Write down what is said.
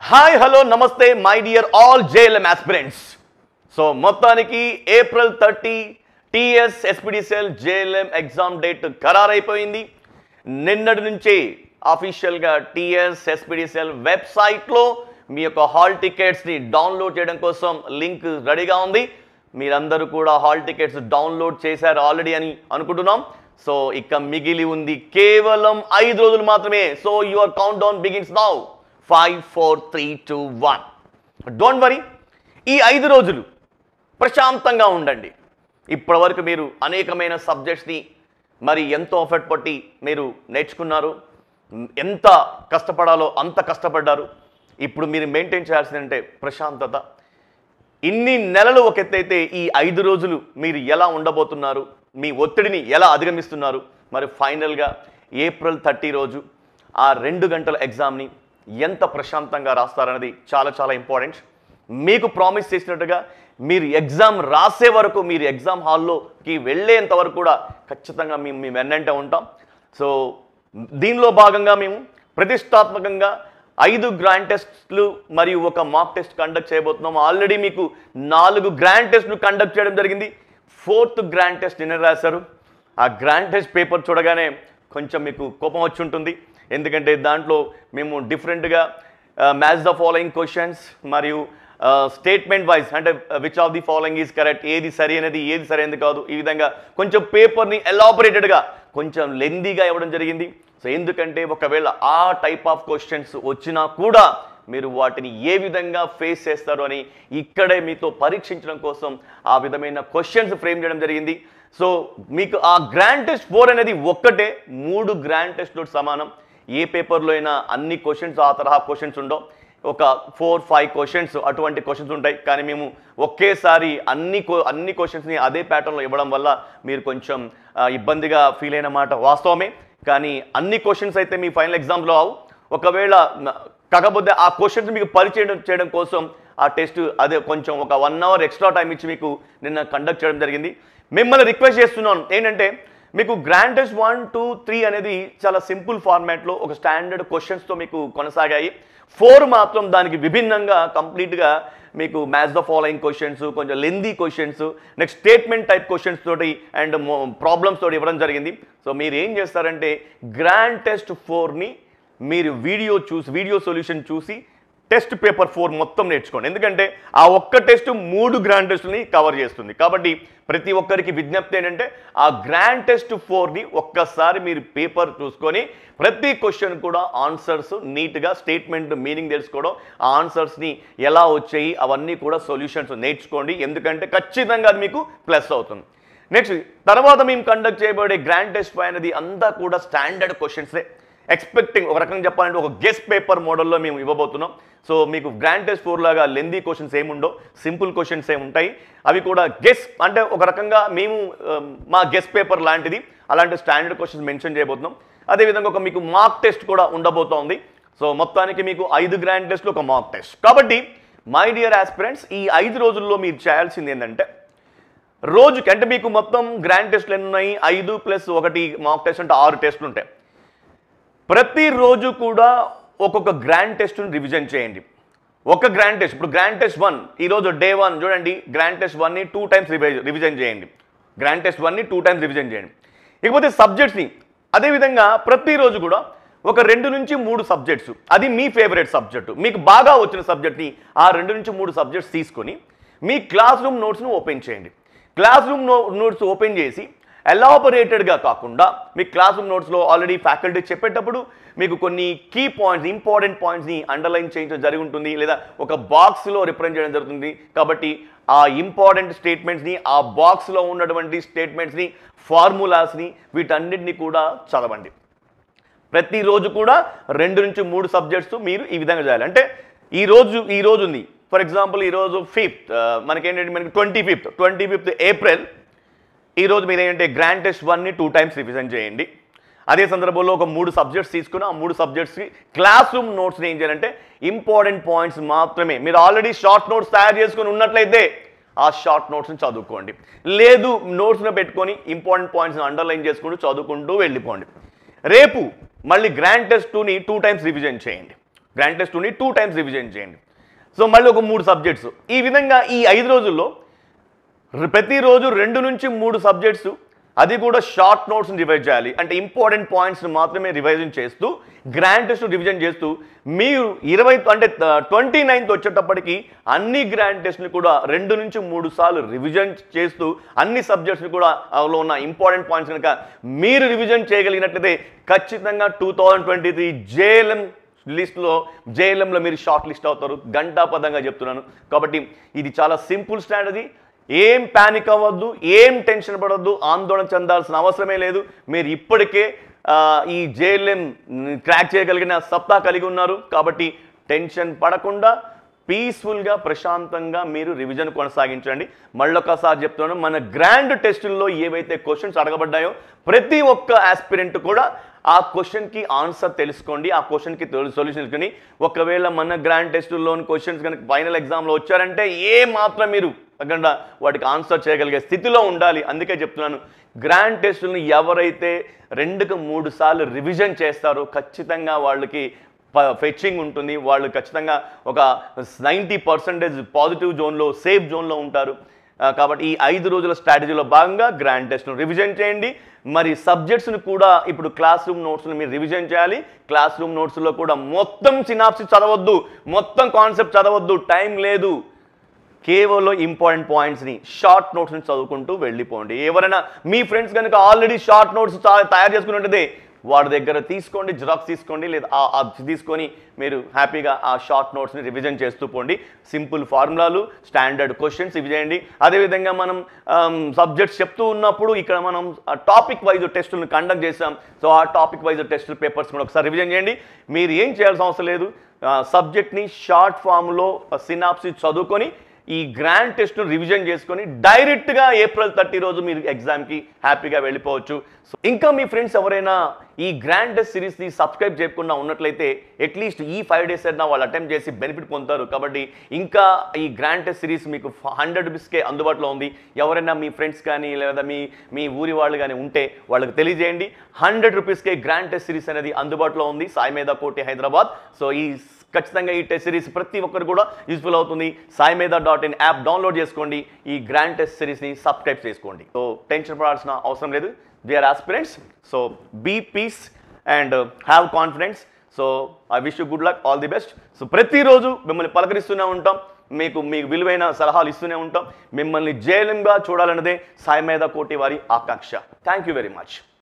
hi hello నమస్తే my dear all JLM aspirants so మొత్తానికి April thirty TS SPDCL JLM exam date ఖరారైపోయింది నిన్నటి నుంచే అఫీషియల్గా టిఎస్ ఎస్పిడిసిఎల్ వెబ్సైట్లో మీ యొక్క హాల్ టికెట్స్ని డౌన్లోడ్ చేయడం కోసం లింక్ రెడీగా ఉంది మీరందరూ కూడా హాల్ టికెట్స్ డౌన్లోడ్ చేశారు ఆల్రెడీ అని అనుకుంటున్నాం సో ఇక మిగిలి ఉంది కేవలం ఐదు రోజులు మాత్రమే so your countdown begins now five four three two one don't worry ఈ ఐదు రోజులు ప్రశాంతంగా ఉండండి ఇప్పటివరకు మీరు అనేకమైన సబ్జెక్ట్స్ని మరి ఎంతో ఎఫర్ట్ పట్టి మీరు నేర్చుకున్నారు ఎంత కష్టపడాలో అంత కష్టపడ్డారు ఇప్పుడు మీరు మెయింటైన్ చేయాల్సిందంటే ప్రశాంతత ఇన్ని నెలలు ఒక ఎత్తైతే ఈ ఐదు రోజులు మీరు ఎలా ఉండబోతున్నారు మీ ఒత్తిడిని ఎలా అధిగమిస్తున్నారు మరి ఫైనల్గా ఏప్రిల్ థర్టీ రోజు ఆ రెండు గంటల ఎగ్జామ్ని ఎంత ప్రశాంతంగా రాస్తారన్నది చాలా చాలా ఇంపార్టెంట్ మీకు ప్రామిస్ చేసినట్టుగా మీరు ఎగ్జామ్ రాసే వరకు మీరు ఎగ్జామ్ హాల్లోకి వెళ్ళేంత వరకు కూడా ఖచ్చితంగా మేము మేము వెన్నంటే ఉంటాం సో దీనిలో భాగంగా మేము ప్రతిష్టాత్మకంగా ఐదు గ్రాండ్ టెస్ట్లు మరియు ఒక మాక్ టెస్ట్ కండక్ట్ చేయబోతున్నాం ఆల్రెడీ మీకు నాలుగు గ్రాండ్ టెస్ట్లు కండక్ట్ చేయడం జరిగింది ఫోర్త్ గ్రాండ్ టెస్ట్ నిన్న రాశారు ఆ గ్రాండ్ టెస్ట్ పేపర్ చూడగానే కొంచెం మీకు కోపం వచ్చి ఉంటుంది ఎందుకంటే దాంట్లో మేము డిఫరెంట్గా మ్యాచ్ ద ఫాలోయింగ్ క్వశ్చన్స్ మరియు స్టేట్మెంట్ వైజ్ అంటే which of the following is correct ఏది సరి అనేది ఏది సరైనది కాదు ఈ విధంగా కొంచెం పేపర్ని ఎలాబొరేటెడ్గా కొంచెం లెందీగా ఇవ్వడం జరిగింది సో ఎందుకంటే ఒకవేళ ఆ టైప్ ఆఫ్ క్వశ్చన్స్ వచ్చినా కూడా మీరు వాటిని ఏ విధంగా ఫేస్ చేస్తారు అని ఇక్కడే మీతో పరీక్షించడం కోసం ఆ విధమైన క్వశ్చన్స్ ఫ్రేమ్ చేయడం జరిగింది సో మీకు ఆ గ్రాండ్ టెస్ట్ ఫోర్ అనేది ఒక్కటే మూడు గ్రాండ్ టెస్ట్లో సమానం ఏ పేపర్లో అయినా అన్ని క్వశ్చన్స్ ఆ తరహా క్వశ్చన్స్ ఉండవు ఒక ఫోర్ ఫైవ్ క్వశ్చన్స్ అటువంటి క్వశ్చన్స్ ఉంటాయి కానీ మేము ఒకేసారి అన్ని క్వ- అన్ని క్వశ్చన్స్ని అదే ప్యాటర్న్లో ఇవ్వడం వల్ల మీరు కొంచెం ఆ, ఇబ్బందిగా ఫీల్ అయిన మాట వాస్తవమే కానీ అన్ని క్వశ్చన్స్ అయితే మీ ఫైనల్ ఎగ్జామ్లో అవు ఒకవేళ న- కాకపోతే ఆ క్వశ్చన్స్ మీకు పరిచయం చేయడం కోసం ఆ టెస్ట్ అదే కొంచెం ఒక వన్ అవర్ ఎక్స్ట్రా టైం ఇచ్చి మీకు నిన్న కండక్ట్ చేయడం జరిగింది మిమ్మల్ని రిక్వెస్ట్ చేస్తున్నాను ఏంటంటే మీకు grand test one two three అనేది చాలా సింపుల్ ఫార్మాట్లో ఒక స్టాండర్డ్ క్వశ్చన్స్తో మీకు కొనసాగాయి ఫోర్ మాత్రం దానికి విభిన్నంగా కంప్లీట్గా మీకు మ్యాచ్ ద ఫాలోయింగ్ క్వశ్చన్స్ కొంచెం lengthy questions next statement type questions తోటి అండ్ ప్రాబ్లమ్స్ తోటి ఇవ్వడం జరిగింది సో మీరు ఏం చేస్తారంటే గ్రాండ్ టెస్ట్ ఫోర్ని మీరు వీడియో చూసి వీడియో సొల్యూషన్ చూసి టెస్ట్ పేపర్ ఫోర్ మొత్తం నేర్చుకోండి ఎందుకంటే ఆ ఒక్క టెస్ట్ మూడు గ్రాండ్ టెస్ట్ని కవర్ చేస్తుంది కాబట్టి ప్రతి ఒక్కరికి విజ్ఞప్తి ఏంటంటే ఆ గ్రాండ్ టెస్ట్ ఫోర్ని ఒక్కసారి మీరు పేపర్ చూసుకొని ప్రతి క్వశ్చన్ కూడా ఆన్సర్స్ నీట్గా స్టేట్మెంట్ మీనింగ్ తెలుసుకోవడం ఆ ఆన్సర్స్ని ఎలా వచ్చాయి అవన్నీ కూడా సొల్యూషన్స్ నేర్చుకోండి ఎందుకంటే ఖచ్చితంగా అది మీకు ప్లస్ అవుతుంది నెక్స్ట్ తర్వాత మేము కండక్ట్ చేయబడే గ్రాండ్ టెస్ట్ ఫైవ్ అనేది అంతా కూడా స్టాండర్డ్ క్వశ్చన్సే ఎక్స్పెక్టింగ్ ఒక రకంగా చెప్పాలంటే ఒక గెస్ట్ పేపర్ మోడల్లో మేము ఇవ్వబోతున్నాం సో మీకు గ్రాండ్ టెస్ట్ ఫోర్ లాగా లెందీ క్వశ్చన్స్ ఏముండో సింపుల్ క్వశ్చన్స్ ఏమి ఉంటాయి అవి కూడా గెస్ అంటే ఒక రకంగా మేము ఆ, మా గెస్ట్ పేపర్ లాంటిది అలాంటి స్టాండర్డ్ క్వశ్చన్స్ మెన్షన్ చేయబోతున్నాం అదేవిధంగా ఒక మీకు మార్క్ టెస్ట్ కూడా ఉండబోతోంది సో మొత్తానికి మీకు ఐదు గ్రాండ్ టెస్ట్లు ఒక మార్క్ టెస్ట్ కాబట్టి మై డియర్ ఆస్పిరెంట్స్ ఈ ఐదు రోజుల్లో మీరు చేయాల్సింది ఏంటంటే రోజుకి అంటే మీకు మొత్తం గ్రాండ్ టెస్ట్లు ఎన్ని ఉన్నాయి ఐదు ప్లస్ ఒకటి మాక్ టెస్ట్ అంటే ఆరు టెస్ట్లు ఉంటాయి ప్రతిరోజు కూడా ఒక్కొక్క గ్రాండ్ టెస్ట్ని రివిజన్ చేయండి ఒక గ్రాండ్ టెస్ట్ ఇప్పుడు గ్రాండ్ టెస్ట్ వన్ ఈరోజు డే వన్ చూడండి గ్రాండ్ టెస్ట్ వన్ని టూ టైమ్స్ రివిజన్ చేయండి గ్రాండ్ టెస్ట్ వన్ని టూ టైమ్స్ రివిజన్ చేయండి ఇకపోతే సబ్జెక్ట్స్ని అదేవిధంగా ప్రతిరోజు కూడా ఒక రెండు నుంచి మూడు సబ్జెక్ట్స్ అది మీ ఫేవరెట్ సబ్జెక్టు మీకు బాగా వచ్చిన సబ్జెక్ట్ని ఆ రెండు నుంచి మూడు సబ్జెక్ట్స్ తీసుకొని మీ క్లాస్ రూమ్ నోట్స్ను ఓపెన్ చేయండి classroom no notes open చేసి ఎలాబొరేటెడ్గా కాకుండా మీ క్లాస్ రూమ్ నోట్స్లో ఆల్రెడీ ఫ్యాకల్టీ చెప్పేటప్పుడు మీకు కొన్ని కీ పాయింట్స్ ఇంపార్టెంట్ పాయింట్స్ని అండర్లైన్ చేయించడం జరిగి ఉంటుంది లేదా ఒక బాక్స్లో రిప్రజెంట్ చేయడం జరుగుతుంది కాబట్టి ఆ ఇంపార్టెంట్ స్టేట్మెంట్స్ని ఆ బాక్స్లో ఉన్నటువంటి స్టేట్మెంట్స్ని ఫార్ములాస్ని వీటన్నిటిని కూడా చదవండి ప్రతిరోజు కూడా రెండు నుంచి మూడు సబ్జెక్ట్స్ మీరు ఈ విధంగా చేయాలి అంటే ఈ రోజు ఈ రోజు ఉంది ఫర్ ఎగ్జాంపుల్ ఈ రోజు ఫిఫ్త్ మనకేంటంటే మనకి twenty fifth twenty fifth April ఈ రోజు మీరు ఏంటంటే గ్రాండ్ టెస్ట్ వన్ని టూ టైమ్స్ రివిజన్ చేయండి అదే సందర్భంలో ఒక మూడు సబ్జెక్ట్స్ తీసుకుని ఆ మూడు సబ్జెక్ట్స్కి క్లాస్ రూమ్ నోట్స్ని ఏం చేయాలంటే ఇంపార్టెంట్ పాయింట్స్ మాత్రమే మీరు ఆల్రెడీ షార్ట్ నోట్స్ తయారు చేసుకుని ఉన్నట్లయితే ఆ షార్ట్ నోట్స్ని చదువుకోండి లేదు నోట్స్ని పెట్టుకొని ఇంపార్టెంట్ పాయింట్స్ని అండర్లైన్ చేసుకుంటూ చదువుకుంటూ వెళ్ళిపోండి రేపు మళ్ళీ గ్రాండ్ టెస్ట్ టూని టూ టైమ్స్ రివిజన్ చేయండి గ్రాండ్ టెస్ట్ టూని టూ టైమ్స్ రివిజన్ చేయండి సో మళ్ళీ ఒక మూడు సబ్జెక్ట్స్ ఈ విధంగా ఈ ఐదు రోజుల్లో ర- ప్రతిరోజు రెండు నుంచి మూడు సబ్జెక్ట్స్ అది కూడా షార్ట్ నోట్స్ని రివైజ్ చేయాలి అంటే ఇంపార్టెంట్ పాయింట్స్ని మాత్రమే రివైజన్ చేస్తూ గ్రాండ్ టెస్ట్ రివిజన్ చేస్తూ మీరు ఇరవై అంటే ట్వంటీ నైన్త్ వచ్చేటప్పటికి అన్ని గ్రాండ్ టెస్ట్ని కూడా రెండు నుంచి మూడు సార్లు రివిజన్ చేస్తూ అన్ని సబ్జెక్ట్స్ని కూడా అందులో ఉన్న ఇంపార్టెంట్ పాయింట్స్ కనుక మీరు రివిజన్ చేయగలిగినట్లయితే ఖచ్చితంగా two thousand twenty three JLM లిస్ట్లో జేఎల్ఎంలో మీరు షార్ట్ లిస్ట్ అవుతారు గంటాపదంగా చెప్తున్నాను కాబట్టి ఇది చాలా సింపుల్ స్ట్రాటజీ ఏం ప్యానిక్ అవ్వద్దు ఏం టెన్షన్ పడొద్దు ఆందోళన చెందాల్సిన అవసరమే లేదు మీరు ఇప్పటికే ఆ, ఈ జేఎల్ఎం క్రాక్ చేయగలిగిన సత్తా కలిగి ఉన్నారు కాబట్టి టెన్షన్ పడకుండా పీస్ఫుల్గా ప్రశాంతంగా మీరు రివిజన్ కొనసాగించండి మళ్ళొకసారి చెప్తున్నాను మన గ్రాండ్ టెస్టుల్లో ఏవైతే క్వశ్చన్స్ అడగబడ్డాయో ప్రతి ఒక్క ఆస్పిరెంట్ కూడా ఆ క్వశ్చన్కి ఆన్సర్ తెలుసుకోండి ఆ క్వశ్చన్కి సొల్యూషన్ తెలుసుకొని ఒకవేళ మన గ్రాండ్ టెస్టుల్లోని క్వశ్చన్స్ కనుక ఫైనల్ ఎగ్జామ్లో వచ్చారంటే ఏ మాత్రం మీరు అక్కడ వాటికి ఆన్సర్ చేయగలిగే స్థితిలో ఉండాలి అందుకే చెప్తున్నాను గ్రాండ్ టెస్టులను ఎవరైతే రెండుకు మూడు సార్లు రివిజన్ చేస్తారో ఖచ్చితంగా వాళ్ళకి ఫెచ్చింగ్ ఉంటుంది వాళ్ళు ఖచ్చితంగా ఒక నైంటీ పర్సెంటేజ్ పాజిటివ్ జోన్లో సేఫ్ జోన్లో ఉంటారు ఆ, కాబట్టి ఈ ఐదు రోజుల స్ట్రాటజీలో భాగంగా గ్రాండ్ టెస్ట్ను రివిజన్ చేయండి మరి సబ్జెక్ట్స్ని కూడా ఇప్పుడు క్లాస్ రూమ్ నోట్స్ని మీరు రివిజన్ చేయాలి క్లాస్ రూమ్ నోట్స్లో కూడా మొత్తం సినాప్సిస్ చదవద్దు మొత్తం కాన్సెప్ట్ చదవద్దు టైం లేదు కేవలం ఇంపార్టెంట్ పాయింట్స్ని షార్ట్ నోట్స్ని చదువుకుంటూ వెళ్ళిపోండి ఎవరైనా మీ ఫ్రెండ్స్ కనుక ఆల్రెడీ షార్ట్ నోట్స్ తయారు చేసుకుని ఉంటుంది వాడి దగ్గర తీసుకోండి జిరాక్స్ తీసుకోండి లేదా ఆ- అది తీసుకొని మీరు హ్యాపీగా ఆ షార్ట్ నోట్స్ని రివిజన్ చేస్తూ పోండి సింపుల్ ఫార్ములాలు స్టాండర్డ్ క్వశ్చన్స్ ఇవి చేయండి అదేవిధంగా మనం సబ్జెక్ట్స్ చెప్తూ ఉన్నప్పుడు ఇక్కడ మనం టాపిక్ వైజ్ టెస్టులను కండక్ట్ చేసాం సో ఆ టాపిక్ వైజ్ టెస్ట్ పేపర్స్ కూడా ఒకసారి రివిజన్ చేయండి మీరు ఏం చేయాల్సిన అవసరం లేదు సబ్జెక్ట్ని షార్ట్ ఫామ్లో సినాప్సిస్ చదువుకొని ఈ గ్రాండ్ టెస్ట్ను రివిజన్ చేసుకొని డైరెక్ట్గా ఏప్రిల్ థర్టీ రోజు మీరు ఎగ్జామ్కి హ్యాపీగా వెళ్ళిపోవచ్చు సో ఇంకా మీ ఫ్రెండ్స్ ఎవరైనా ఈ గ్రాండ్ టెస్ట్ సిరీస్ని సబ్స్క్రైబ్ చేయకుండా ఉన్నట్లయితే అట్లీస్ట్ ఈ ఫైవ్ డేస్ అయినా వాళ్ళు అటెంప్ట్ చేసి బెనిఫిట్ పొందుతారు కాబట్టి ఇంకా ఈ గ్రాండ్ టెస్ట్ సిరీస్ మీకు హండ్రెడ్ రూపీస్కే అందుబాటులో ఉంది ఎవరైనా మీ ఫ్రెండ్స్ కానీ లేదా మీ మీ ఊరి వాళ్ళు కానీ ఉంటే వాళ్ళకి తెలియజేయండి హండ్రెడ్ రూపీస్కే గ్రాండ్ టెస్ట్ సిరీస్ అనేది అందుబాటులో ఉంది సాయి మేధా కోటి హైదరాబాద్ సో ఈ ఖచ్చితంగా ఈ టెస్ట్ సిరీస్ ప్రతి ఒక్కరు కూడా యూస్ఫుల్ అవుతుంది Saimedha dot in app download చేసుకోండి ఈ గ్రాండ్ టెస్ట్ సిరీస్ని సబ్స్క్రైబ్ చేసుకోండి సో టెన్షన్ పడాల్సిన అవసరం లేదు they are aspirants so be peace and have confidence so I wish you good luck all the best so ప్రతిరోజు మిమ్మల్ని పలకరిస్తూనే ఉంటాం మీకు మీకు విలువైన సలహాలు ఇస్తూనే ఉంటాం మిమ్మల్ని జైలంగా చూడాలన్నదే సాయిమేధా కోటి వారి ఆకాంక్ష థ్యాంక్ యూ వెరీ మచ్